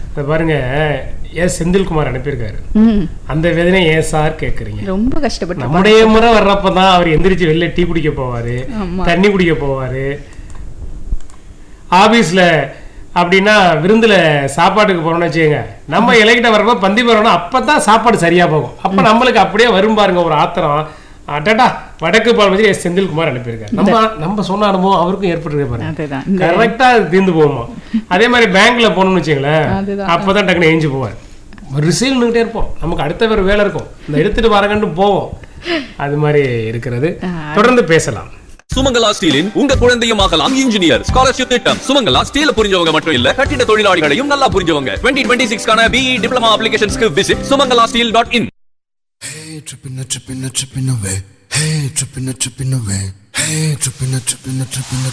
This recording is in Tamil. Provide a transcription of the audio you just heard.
அது பாருங்க ஏன் செந்தில்குமார் அனுப்பியிருக்காரு ம் அந்த வேதனை ஏன் சார் கேக்குறீங்க ரொம்ப கஷ்டப்பட்டு நம்முடைய முறை வர்றப்பதான் அவர் எந்திரிச்சு வெளில டீ குடிக்க போவாரு ஆமா. தண்ணி குடிக்க போவாரு ஆபீஸ்ல அப்படின்னா விருந்துல சாப்பாட்டுக்கு போறோம்னு வச்சுக்கோங்க நம்ம இலைக்கிட்ட வர்றப்ப பந்தி போறோம்னா அப்பதான் சாப்பாடு சரியா போகும் அப்ப நம்மளுக்கு அப்படியே வரும் பாருங்க ஒரு ஆத்திரம் அடடா வடக்கு பால் வச்சு எஸ் செந்தில்குமார் அனுப்பியிருக்காரு நம்ம நம்ம சொன்ன அனுபவம் அவருக்கும் ஏற்பட்டிருக்கு பாருங்க அதுதான் இந்த கரெக்டா தீர்ந்து போகுமா அதே மாதிரி பேங்க்ல போகணும்னு வச்சுங்களேன் அதுதான். அப்பதான் டக்குனு எழுந்து போவார் ரிசீவ் நின்றுட்டே இருப்போம் நமக்கு அடுத்த வேற வேலை இருக்கும் இந்த எடுத்துட்டு வரங்கன்னு போவோம் அது மாதிரி இருக்கிறது தொடர்ந்து பேசலாம் சுமங்கலா ஸ்டீலின் உங்க குழந்தையும் ஆகலாம் இன்ஜினியர் ஸ்காலர்ஷிப் திட்டம் சுமங்கலா ஸ்டீல புரிஞ்சவங்க மட்டும் இல்ல கட்டிட தொழிலாளிகளையும் நல்லா புரிஞ்சவங்க டுவெண்ட்டி டுவெண்ட்டி சிக்ஸ்க்கான பிஇ டிப்ளமா அப்ளிகேஷன்ஸ்க்கு visit Sumangala steel dot in Hey, tripping, a tripping, a tripping away. Hey, tripping, a tripping away. Hey, tripping, a tripping, a tripping, a